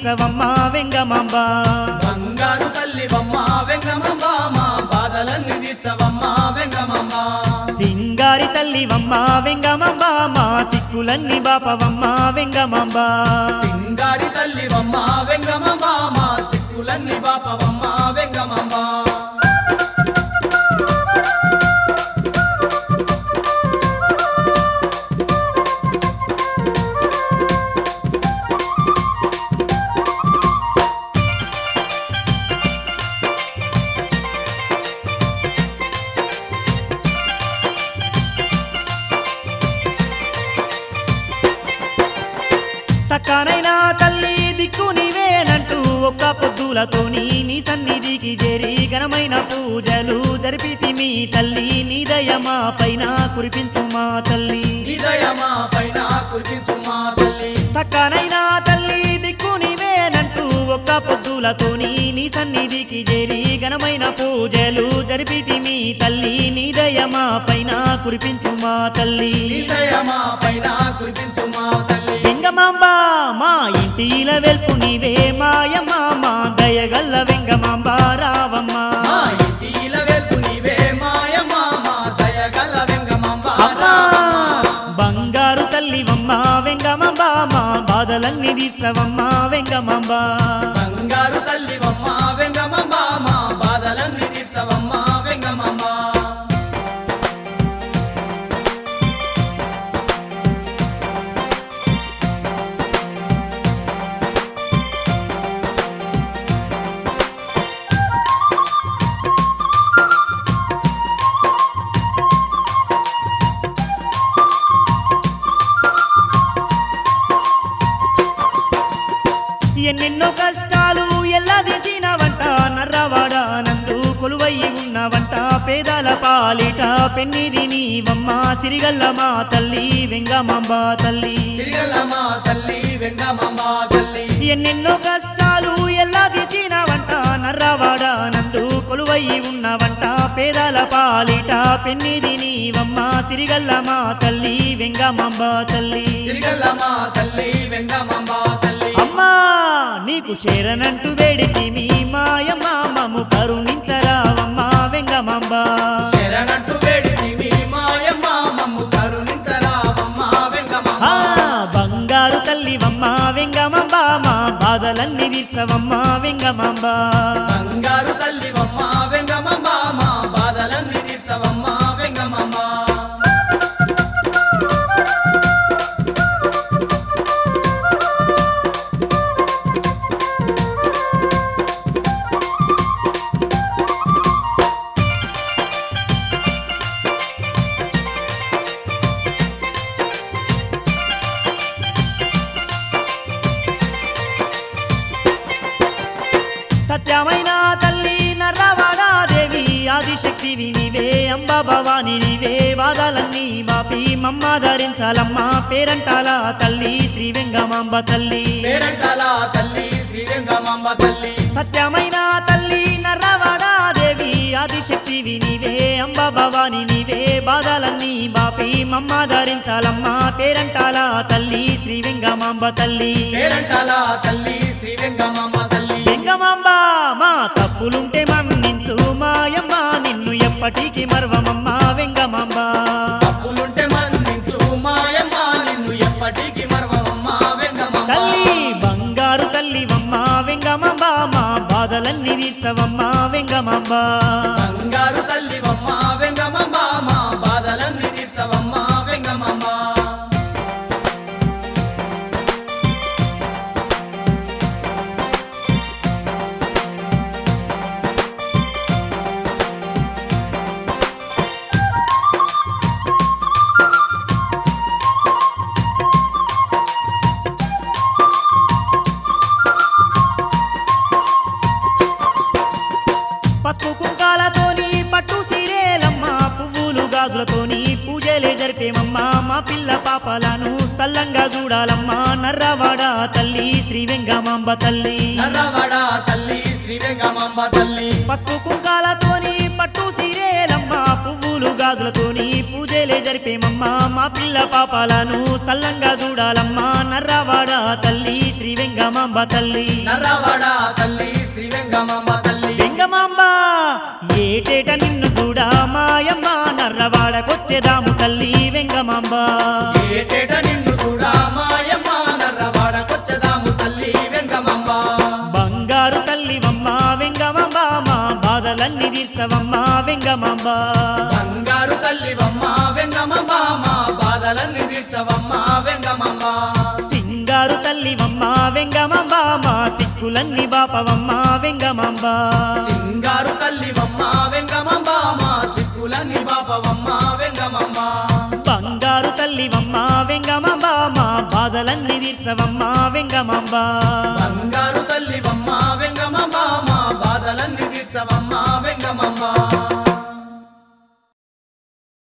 తీర్చవమ్మ వెంగమాంబ బంగారు తల్లివమ్మ వెంగమాంబ మా బాధలన్నీ తీర్చవమ్మ వెంగమాంబ సింగారి తల్లివమ్మ వెంగమాంబ మా సిక్కులన్నీ బాపవమ్మ వెంగమాంబ సింగారి తల్లివమ్మ వెంగమాంబ మా సిక్కులన్నీ బాపవమ్మ వెంగమాంబ సక్కనైనా తల్లి దిక్కు నీవేనంటూ ఒక్క పొద్దులతోని నీ సన్నిధికి చేరి ఘనమైన పూజలు జరిపితి మీ తల్లి నీ దయమా పైన కురిపించు మా తల్లి నిదయమా పైన కురిపించు మా తల్లి సక్కనైనా తల్లి దిక్కు నీవేనంటూ ఒక్క పొద్దులతోని నీ సన్నిధికి చేరి ఘనమైన పూజలు జరిపితి మీ తల్లి నీ దయమా పైన కురిపించు మా తల్లి నిదయమా పైన కురిపించు మా తల్లి వెంగమాంబ మా ఇంటిల వెల్పు నీవే మాయమ్మ మా దయగల్ల వెంగమాంబ రావమ్మ మా ఇంటిల వెల్పు నీవే మాయమ్మ మా దయగల వెంగమాంబ అమ్మా బంగారు తల్లివమ్మ వెంగమాంబ మా బాధలన్నీ తీర్చవమ్మ వెంగమాంబ బంగారు తల్లివమ్మ వెంగమాంబ మా బాధలన్నీ తీర్చవమ్మ వెంగమాంబ ఎన్నెన్నో కష్టాలు ఎల్లా తీసినవంట నర్రవాడ నందు కొలువయ్యి ఉన్నవంట పేదల పాలిట పెన్నిది నీవమ్మ సిరిగల్ల మా తల్లి వెంగమాంబ తల్లి సిరిగల్ల మా తల్లి వెంగమాంబ తల్లి ఎన్నెన్నో కష్టాలు ఎల్లా తీసినవంట నర్రవాడ నందు కొలువయ్యి ఉన్నవంట పేదల పాలిట పెన్నిది నీవమ్మ సిరిగల్ల మా తల్లి వెంగమాంబ తల్లి సిరిగల్ల మా తల్లి వెంగమాంబ తల్లి అమ్మా నీకు శరణంటూ వేడికి మీ మాయమ్మ మము కరుణించరావమ్మ వెంగమాంబ శరణట్టు వేడికి మీ మాయమ్మ మమ్ము కరుణించరావమ్మ వెంగమాంబ ఆ బంగారు తల్లివమ్మ వెంగమాంబ మా బాధలన్నీ తీర్చవమ్మ వెంగమాంబ బంగారు తల్లివమ్మ వెంగమాంబ మా బాధలన్నీ తీర్చవమ్మ వెంగమాంబ సత్యమైన తల్లి నర్రవాడా దేవి ఆదిశక్తివి నీవే అంబ భవాని నీవే బాధలన్నీ మాపి మమ్మ ధరించాలమ్మ పేరంటాల తల్లి శ్రీ వెంగమాంబ తల్లి పేరంటాల తల్లి శ్రీ వెంగమాంబ తల్లి సత్యమైన తల్లి నర్రవాడా దేవి ఆదిశక్తివి నీవే అంబ భవాని నీవే బాధలన్నీ బాపి మమ్మ ధరించాలమ్మ పేరంటాల తల్లి శ్రీ వెంగమాంబ తల్లి పేరంటాల తల్లి శ్రీ వెంగమాంబ తల్లి వెంగమాంబ మా తప్పులుంటే మన్నించు మాయమ్మ నిన్ను ఎప్పటికీ మర్వమమ్మ వెంగమాంబ తప్పులుంటే మన్నించు మాయమ్మ నిన్ను ఎప్పటికీ మరవమ్మ వెంగమాంబ తల్లి బంగారు తల్లివమ్మ వెంగమాంబ మా బాధలన్నీ తీర్చవమ్మ వెంగమాంబ బంగారు తల్లివమ్మ వెంగమాంబ మా బాధలన్నీ తీర్చవమ్మ వెంగమాంబ పసుపు కుంకాలతోని పట్టు సీరేలమ్మ పువ్వులు గాజులతోని పూజలే జరిపేమమ్మ మా పిల్ల పాపలను సల్లంగా చూడాలమ్మ నర్రవాడ తల్లి శ్రీ వెంగమాంబ తల్లి నర్రవాడ తల్లి శ్రీ వెంగమాంబ తల్లి పసుపు కుంకాలతోని పట్టు సీరేలమ్మ పువ్వులు గాజులతోని పూజలే జరిపే చెప్పేమమ్మా మా పిల్ల పాపాలను సల్లంగా చూడాలమ్మా నర్రవాడ తల్లి శ్రీ వెంగమాంబ తల్లి నర్రవాడ తల్లి శ్రీ వెంగమాంబ తల్లి వెంగమాంబ ఏటేట నిన్ను చూడా మాయమ్మ నర్రవాడకొచ్చేదాము తల్లి వెంగమాంబ ఏటేట నిన్ను చూడా మాయమ్మ నర్రవాడకొచ్చదాము తల్లి వెంగమాంబ బంగారు తల్లివమ్మ వెంగమాంబ మా బాధలన్నీ తీర్చవమ్మ వెంగమాంబ బంగారు తల్లివమ్మ వెంగమాంబ మా బాధలన్నీ తీర్చవమ్మ వెంగమాంబ సింగారు తల్లివమ్మ వెంగమాంబ మా సిక్కులన్నీ బాపవమ్మ వెంగమాంబ సింగారు తల్లివమ్మ వెంగమాంబ మా సిక్కులన్నీ బాపవమ్మ వెంగమాంబ బంగారు తల్లివమ్మ వెంగమాంబ మా బాధలన్నీ తీర్చవమ్మ వెంగమాంబ బంగారు తల్లివమ్మ వెంగమాంబ